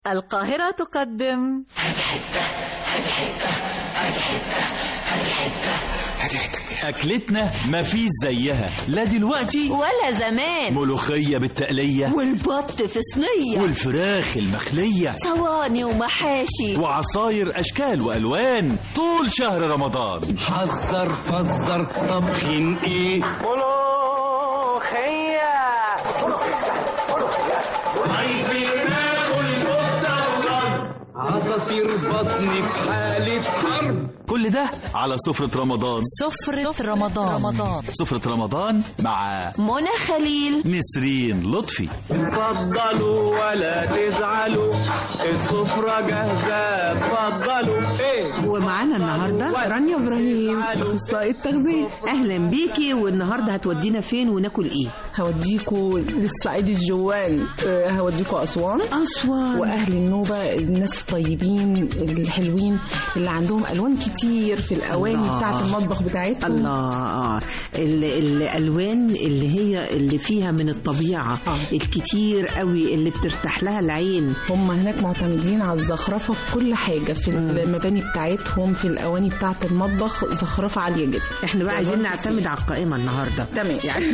القاهرة تقدم أكلتنا مفيش زيها لا دلوقتي ولا زمان ملوخية بالتقلية والبط في صينية والفراخ المخلية صواني ومحاشي وعصاير أشكال وألوان طول شهر رمضان حذر فزر طبخين ايه عايزين ناكل كفتة عصافير بطني في حالة حرب كل ده على سفرة رمضان سفرة رمضان رمضان سفرة رمضان مع منى خليل نسرين لطفي اتفضلوا ولا تزعلوا السفرة جاهزة اتفضلوا ايه ومعانا النهارده رانيا ابراهيم اخصائي التغذيه اهلا بيكي والنهارده هتودينا فين وناكل ايه هوديكوا للصعيد الجوال آه، هوديكوا أسوان اسوان وأهل النوبة الناس الطيبين الحلوين اللي عندهم ألوان كتير في الأواني الله. بتاعة المطبخ بتاعتهم الله آه. ال- الالوان اللي هي اللي فيها من الطبيعه آه. الكتير قوي اللي بترتاح لها العين هم هناك معتمدين على الزخرفة في كل حاجة في المباني بتاعتهم في الأواني بتاعة المطبخ زخرفة عالية جدا احنا بقى عايزين نعتمد على القائمه النهارده تمام يعني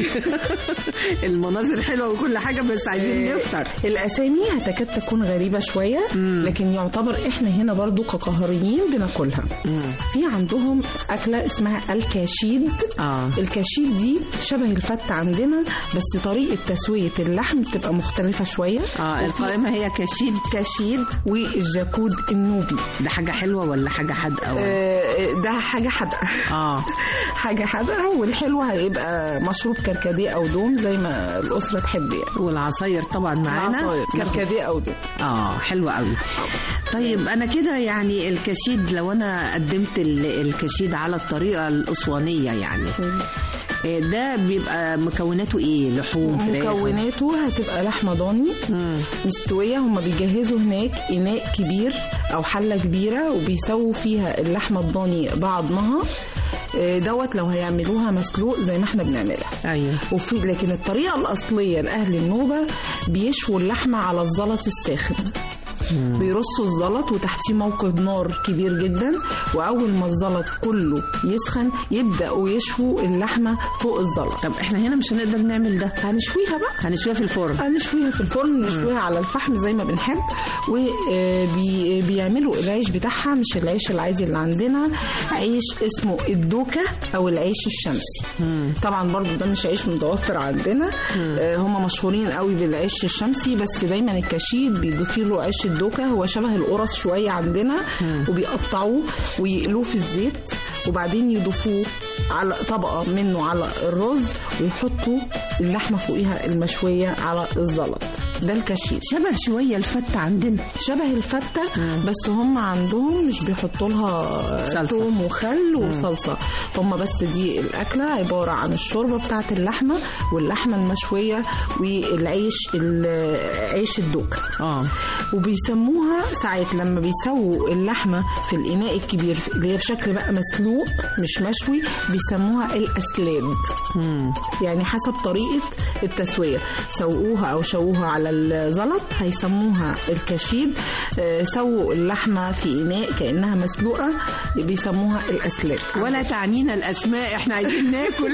المناظر حلوه وكل حاجه بس عايزين نفطر الأسامي هتكاد تكون غريبة شوية لكن يعتبر إحنا هنا برضو كقهريين بناكلها في عندهم أكلة اسمها الكاشيد اه الكاشيد دي شبه الفتة عندنا بس طريقة تسوية اللحم بتبقى مختلفة شوية اه القائمه هي كشيد كاشيد والجاكود النوبي ده حاجه حلوه ولا حاجه حادقه ولا- آه، ده حاجة حادقة اه حاجة حادقة والحلو هيبقى مشروب كركديه أو دوم زي ما الأسرة تحب يعني والعصاير طبعا معانا عصاير، كركديه أو دوم اه حلوة قوي طيب انا كده يعني الكشيد لو انا قدمت ال- الكشيد على الطريقه الاسوانيه يعني إيه ده بيبقى مكوناته ايه لحوم فراخ مكوناته هتبقى لحمة ضاني مم. مستوية هما بيجهزوا هناك إناء كبير أو حلة كبيرة وبيسووا فيها اللحمة الضاني بعضمها آه، دوت لو هيعملوها مسلوق زي ما احنا بنعملها ايوه وفي لكن الطريقة الأصلية لأهل النوبة بيشووا اللحمة على الزلط الساخن بيرصوا الزلط وتحتيه موقد نار كبير جدا واول ما الزلط كله يسخن يبداوا يشووا اللحمه فوق الزلط طب احنا هنا مش هنقدر نعمل ده هنشويها بقى هنشويها في الفرن هنشويها في الفرن نشويها على الفحم زي ما بنحب وبيعملوا العيش بتاعها مش العيش العادي اللي عندنا عيش اسمه الدوكة او العيش الشمسي طبعا برضو ده مش عيش متوفر عندنا آه، هم مشهورين قوي بالعيش الشمسي بس دايما الكشيد بيضيفوا له عيش الدوكة هو شبه القرص شوية عندنا وبيقطعوه ويقلوه في الزيت وبعدين يضيفوه على طبقة منه على الرز ويحطوا اللحمة فوقيها المشوية على الزلط ده الكشيد شبه شويه الفته عندنا شبه الفتة بس هم عندهم مش بيحطوا لها صلصة. توم وخل وصلصة هم بس دي الأكلة عبارة عن الشوربة بتاعة اللحمة واللحمة المشوية والعيش ال- عيش الدوكة اه وبيسموها ساعات لما بيسووا اللحمة في الإناء الكبير اللي هي بشكل بقى مسلوق مش مشوي بيسموها الأسلاد مم. يعني حسب طريقة التسوية سووها أو شووها على الزلط هيسموها الكشيد آه، سووا اللحمة في إناء كأنها مسلوقة بيسموها الأسلاك ولا تعنينا الاسماء احنا عايزين ناكل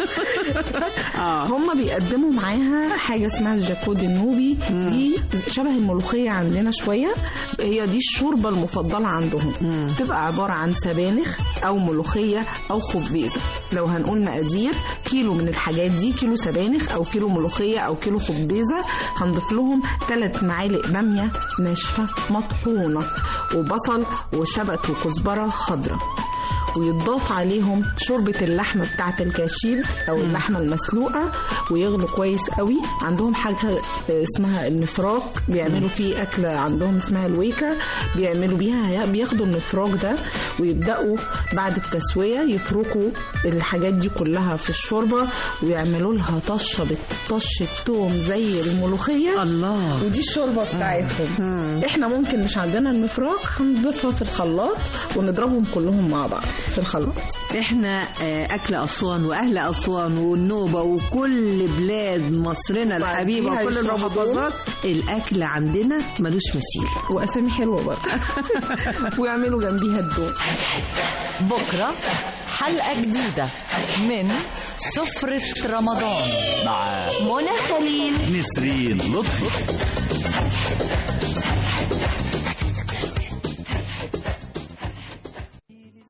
اه هم بيقدموا معاها حاجة اسمها الجاكود النوبي دي شبه الملوخية عندنا شوية هي دي الشوربة المفضلة عندهم تبقى عبارة عن سبانخ أو ملوخية أو خبيزة لو هنقول مقادير كيلو من الحاجات دي كيلو سبانخ أو كيلو ملوخية أو كيلو خبيزة هنضيف لهم ثلاث معالق بامية ناشفة مطحونة وبصل وشبت وكزبرة خضراء ويتضاف عليهم شوربة اللحمة بتاعة الكاشيد أو اللحمة المسلوقة ويغلوا كويس قوي عندهم حاجة اسمها النفراك بيعملوا فيه أكلة عندهم اسمها الويكا بيعملوا بيها بياخدوا النفراك ده ويبدأوا بعد التسوية يفركوا الحاجات دي كلها في الشوربة ويعملوا لها طشة بطشة توم زي الملوخية الله ودي الشوربه بتاعتهم احنا ممكن مش عندنا المفراك هنضيفها في الخلاط ونضربهم كلهم مع بعض في الخلاط احنا آه، اكل اسوان واهل اسوان والنوبه وكل بلاد مصرنا الحبيبه بعديها وكل يشربوا المحافظات الاكل عندنا ملوش مثيل واسامي حلوه برضه ويعملوا جنبيها الدوم بكرة حلقة جديدة من سفرة رمضان مع منى خليل نسرين لطفي